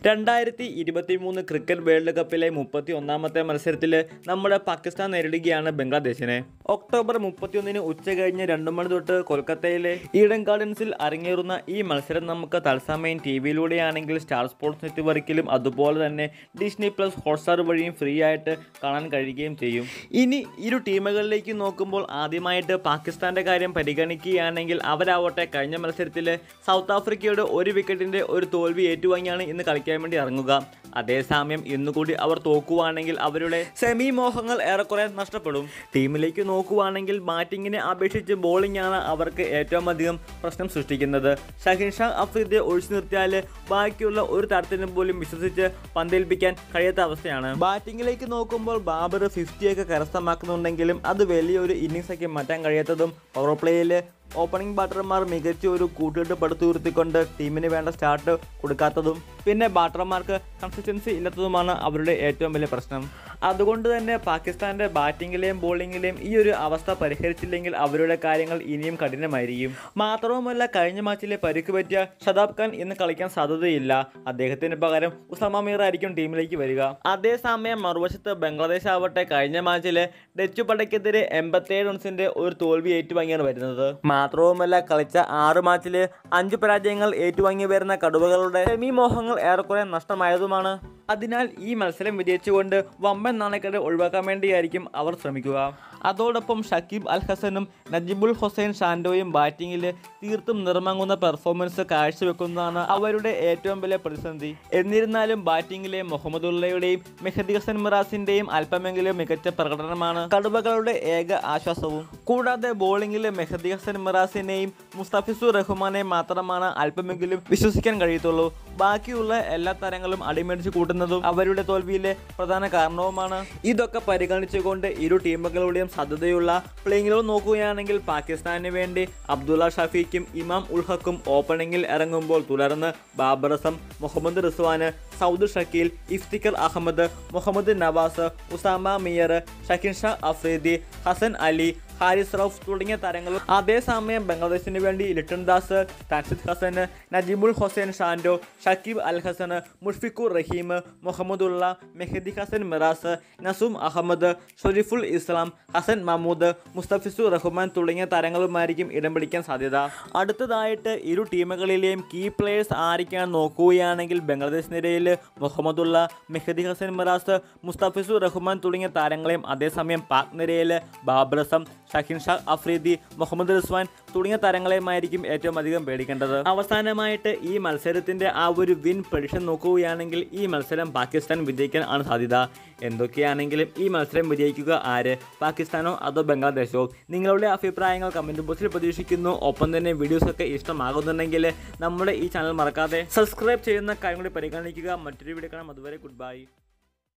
രണ്ടായിരത്തി ഇരുപത്തി മൂന്ന് ക്രിക്കറ്റ് വേൾഡ് കപ്പിലെ മുപ്പത്തി ഒന്നാമത്തെ മത്സരത്തിൽ നമ്മുടെ പാകിസ്ഥാൻ നേരിടുകയാണ് ബംഗ്ലാദേശിനെ ഒക്ടോബർ മുപ്പത്തിയൊന്നിന് ഉച്ച കഴിഞ്ഞ് രണ്ടു മണി തൊട്ട് കൊൽക്കത്തയിലെ ഈഡൻ ഗാർഡൻസിൽ അരങ്ങേറുന്ന ഈ മത്സരം നമുക്ക് തത്സമയം ടി വിയിലൂടെയാണെങ്കിൽ സ്റ്റാർ സ്പോർട്സ് നെറ്റ്വർക്കിലും അതുപോലെ തന്നെ ഡിസ്നി പ്ലസ് ഹോട്ട്സ്റ്റാർ വഴിയും ഫ്രീ ആയിട്ട് കാണാൻ കഴിയുകയും ചെയ്യും ഇനി ഇരു ടീമുകളിലേക്ക് നോക്കുമ്പോൾ ആദ്യമായിട്ട് പാകിസ്ഥാന്റെ കാര്യം പരിഗണിക്കുകയാണെങ്കിൽ അവരാവട്ടെ കഴിഞ്ഞ മത്സരത്തിൽ സൗത്ത് ആഫ്രിക്കയുടെ ഒരു വിക്കറ്റിന്റെ ഒരു തോൽവി ഏറ്റുവാങ്ങിയാണ് ഇന്ന് കളിക്കാൻ വേണ്ടി ഇറങ്ങുക അതേസമയം ഇന്നുകൂടി അവർ തോക്കുവാണെങ്കിൽ അവരുടെ സെമി മോഹങ്ങൾ ഏറെക്കുറെ നഷ്ടപ്പെടും ടീമിലേക്ക് നോക്കുവാണെങ്കിൽ ബാറ്റിങ്ങിനെ അപേക്ഷിച്ച് ബോളിംഗ് ആണ് അവർക്ക് ഏറ്റവും അധികം പ്രശ്നം സൃഷ്ടിക്കുന്നത് ഷഹിൻ ഷാ അഫ്രീദിയെ ഒഴിച്ചു നിർത്തിയാൽ ബാക്കിയുള്ള ഒരു തരത്തിലും പോലും വിശ്വസിച്ച് പന്തേൽപ്പിക്കാൻ കഴിയാത്ത അവസ്ഥയാണ് ബാറ്റിങ്ങിലേക്ക് നോക്കുമ്പോൾ ബാബർ ഫിഫ്റ്റിയൊക്കെ കരസ്ഥമാക്കുന്നുണ്ടെങ്കിലും അത് വലിയൊരു ഇന്നിങ്സ് ഒക്കെ മാറ്റാൻ കഴിയാത്തതും പവർ പ്ലേയിൽ ഓപ്പണിംഗ് ബാറ്റർമാർ മികച്ച ഒരു കൂട്ടുകെട്ട് പടുത്തുയർത്തിക്കൊണ്ട് ടീമിന് വേണ്ട സ്റ്റാർട്ട് കൊടുക്കാത്തതും പിന്നെ ബാറ്റർമാർക്ക് കൺസിസ്റ്റൻസി ഇല്ലാത്തതുമാണ് അവരുടെ ഏറ്റവും വലിയ പ്രശ്നം അതുകൊണ്ട് തന്നെ പാകിസ്ഥാന്റെ ബാറ്റിങ്ങിലെയും ബോളിങ്ങിലെയും ഈ ഒരു അവസ്ഥ പരിഹരിച്ചില്ലെങ്കിൽ അവരുടെ കാര്യങ്ങൾ ഇനിയും കഠിനമായിരിക്കും മാത്രവുമല്ല കഴിഞ്ഞ മാച്ചിലെ പരിക്ക് പറ്റിയ ഷതാബ് ഖാൻ ഇന്ന് കളിക്കാൻ സാധ്യതയില്ല അദ്ദേഹത്തിന് പകരം ഉസമ മീർ ആയിരിക്കും ടീമിലേക്ക് വരിക അതേസമയം മറുവശത്ത് ബംഗ്ലാദേശ് ആവട്ടെ കഴിഞ്ഞ മാച്ചിലെ ഡച്ച് പടയ്ക്കെതിരെ എൺപത്തേഴ് റൺസിന്റെ ഒരു തോൽവി ഏറ്റുവാങ്ങിയാണ് വരുന്നത് മാത്രവുമല്ല കളിച്ച ആറ് മാച്ചിൽ അഞ്ച് പരാജയങ്ങൾ ഏറ്റുവാങ്ങി വരുന്ന കടുവകളുടെ സെമി മോഹങ്ങൾ ഏറെക്കുറെ നഷ്ടമായതുമാണ് അതിനാൽ ഈ മത്സരം വിജയിച്ചുകൊണ്ട് വമ്പൻ നാണക്കേട് ഒഴിവാക്കാൻ വേണ്ടിയായിരിക്കും അവർ ശ്രമിക്കുക അതോടൊപ്പം ഷക്കീബ് അൽ ഹസനും നജിബുൽ ഹുസൈൻ ഷാൻഡോയും ബാറ്റിങ്ങിൽ തീർത്തും നിർമ്മങ്ങുന്ന പെർഫോമൻസ് കാഴ്ചവെക്കുന്നതാണ് അവരുടെ ഏറ്റവും വലിയ പ്രതിസന്ധി എന്നിരുന്നാലും ബാറ്റിങ്ങിലെ മുഹമ്മദുള്ളയുടെയും മെഹദി ഹസൻ മിറാസിന്റെയും അല്പമെങ്കിലും മികച്ച പ്രകടനമാണ് കടുവകളുടെ ഏക ആശ്വാസവും കൂടാതെ ബോളിംഗിലെ മെഹദി ഹസൻ മിറാസിനെയും മുസ്തഫിസുർ റഹ്മാനെയും മാത്രമാണ് അല്പമെങ്കിലും വിശ്വസിക്കാൻ കഴിയത്തുള്ളൂ ബാക്കിയുള്ള എല്ലാ താരങ്ങളും അടിമേടിച്ച് കൂട്ടുന്നതും അവരുടെ തോൽവിയിലെ പ്രധാന കാരണവുമാണ് ഇതൊക്കെ പരിഗണിച്ചുകൊണ്ട് ഇരു ടീമുകളുടെയും സാധ്യതയുള്ള പ്ലേയിങ്ങുകൾ നോക്കുകയാണെങ്കിൽ പാകിസ്ഥാന് വേണ്ടി അബ്ദുള്ള ഷഫീഖും ഇമാം ഉൽഹക്കും ഓപ്പണിംഗിൽ ഇറങ്ങുമ്പോൾ തുടർന്ന് ബാബറസം Muhammad റിസ്വാന് Saud Shakeel ഇഫ്തിഖർ Ahmed Muhammad Nawaz Usama mere ഷക്കിൻ Shah Afridi Hasan Ali Haris Rauf തുടങ്ങിയ താരങ്ങളും അതേസമയം ബംഗ്ലാദേശിന് വേണ്ടി ലിട്ടൺ ദാസ് താൻസിദ് ഹസൻ നജീബുൽ ഹുസൈൻ ഷാൻഡോ ഷക്കീബ് അൽ ഹസൻ മുഷ്ഫിഖുർ റഹീം മുഹമ്മദുള്ള മെഹദി ഹസൻ മിറാസ് നസൂം അഹമ്മദ് ഷൊരീഫുൽ ഇസ്ലാം ഹസൻ മഹമ്മൂദ് മുസ്തഫിസുർ റഹ്മാൻ തുടങ്ങിയ താരങ്ങളുമായിരിക്കും ഇടം പിടിക്കാൻ സാധ്യത അടുത്തതായിട്ട് ഇരു ടീമുകളിലെയും കീ പ്ലേയേഴ്സ് ആരൊക്കെയാണ് നോക്കുകയാണെങ്കിൽ ബംഗ്ലാദേശ് നിരയിൽ മുഹമ്മദുള്ള മെഹദി ഹസൻ മിറാസ് മുസ്തഫിസുർ റഹ്മാൻ തുടങ്ങിയ താരങ്ങളെയും അതേസമയം പാക് നിരയിൽ ബാബ്രസം ഷഹിൻ ഷാ അഫ്രീദി മുഹമ്മദ് റിസ്വാൻ തുടങ്ങിയ താരങ്ങളെയുമായിരിക്കും ഏറ്റവും അധികം പേടിക്കേണ്ടത് അവസാനമായിട്ട് ഈ മത്സരത്തിന്റെ ആ ഒരു വിൻ പ്രഡിഷൻ നോക്കുകയാണെങ്കിൽ ഈ മത്സരം പാകിസ്ഥാൻ വിജയിക്കാൻ ആണ് സാധ്യത എന്തൊക്കെയാണെങ്കിലും ഈ മത്സരം വിജയിക്കുക ആര് പാകിസ്ഥാനോ അതോ ബംഗ്ലാദേശോ നിങ്ങളുടെ അഭിപ്രായങ്ങൾ കമൻറ്റ് ബോക്സിൽ പ്രതീക്ഷിക്കുന്നു ഒപ്പം തന്നെ വീഡിയോസ് ഒക്കെ ഇഷ്ടമാകുന്നുണ്ടെങ്കിൽ നമ്മുടെ ഈ ചാനൽ മറക്കാതെ സബ്സ്ക്രൈബ് ചെയ്യുന്ന കാര്യം കൂടി പരിഗണിക്കുക മറ്റൊരു വീഡിയോ കാണാം അതുവരെ ഗുഡ് ബൈ